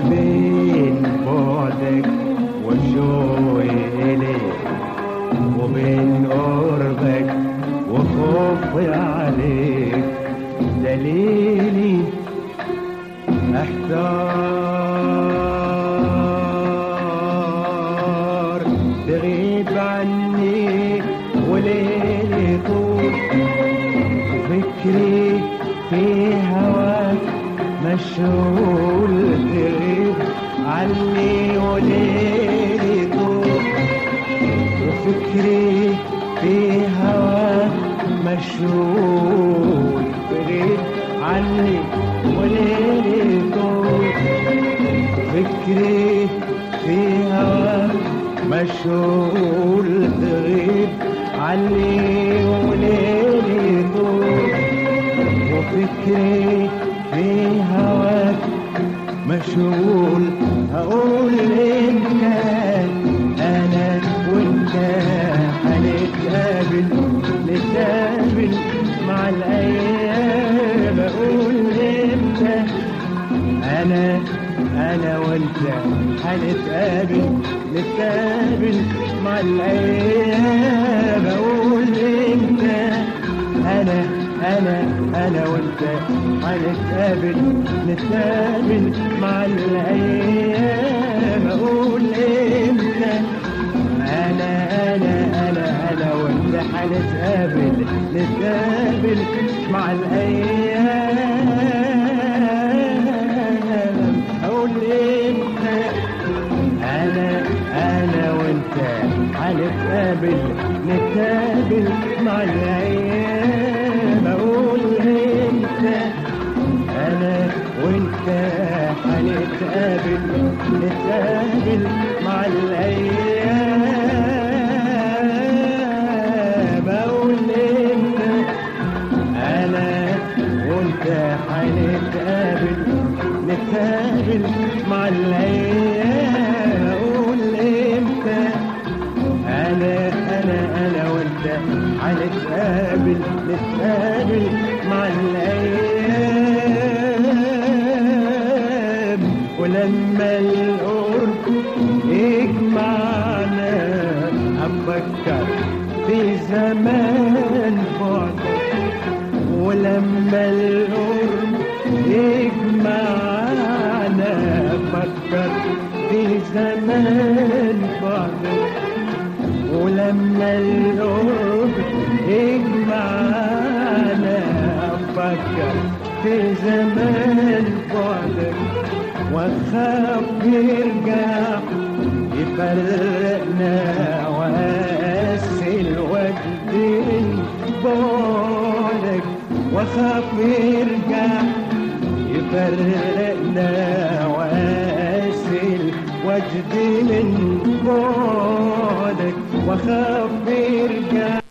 بين بعدك وشوقي إليك وبين قربك وخوفي عليك دليلي احتار تغيب عني وليلي طول فكري في هواك مشغول تغيب عني وليلي طول وفكري في هواك مشغول تغيب عني وليلي طول فكري في هواك مشغول تغيب عني وليلي طول وفكري في هواك مشغول هقول انت انا وانت هنتقابل نتقابل مع الايام اقول انت انا انا وانت هنتقابل نتقابل مع الايام اقول انت انا انا انا وانت هنتقابل نتقابل مع الايام اقول امتى انا انا انا انا وانت هنتقابل نتقابل مع الايام اقول امتى انا انا وانت هنتقابل نتقابل مع الايام اقول امتى انا وانت هنتقابل نتقابل مع الايام اقول امتى انا وانت هنتقابل نتقابل مع الايام اقول امتى انا انا انا وانت هنتقابل نتقابل مع الايام ولما القرب يجمعنا افكر في زمان بعدك ولما القرب يجمعنا افكر في زمان بعدك ولما القرب يجمعنا افكر في زمان بعدك واخاف يرجع يفرقنا واسي الوجد من بعدك واخاف يرجع يفرقنا واسي الوجد من بعدك واخاف يرجع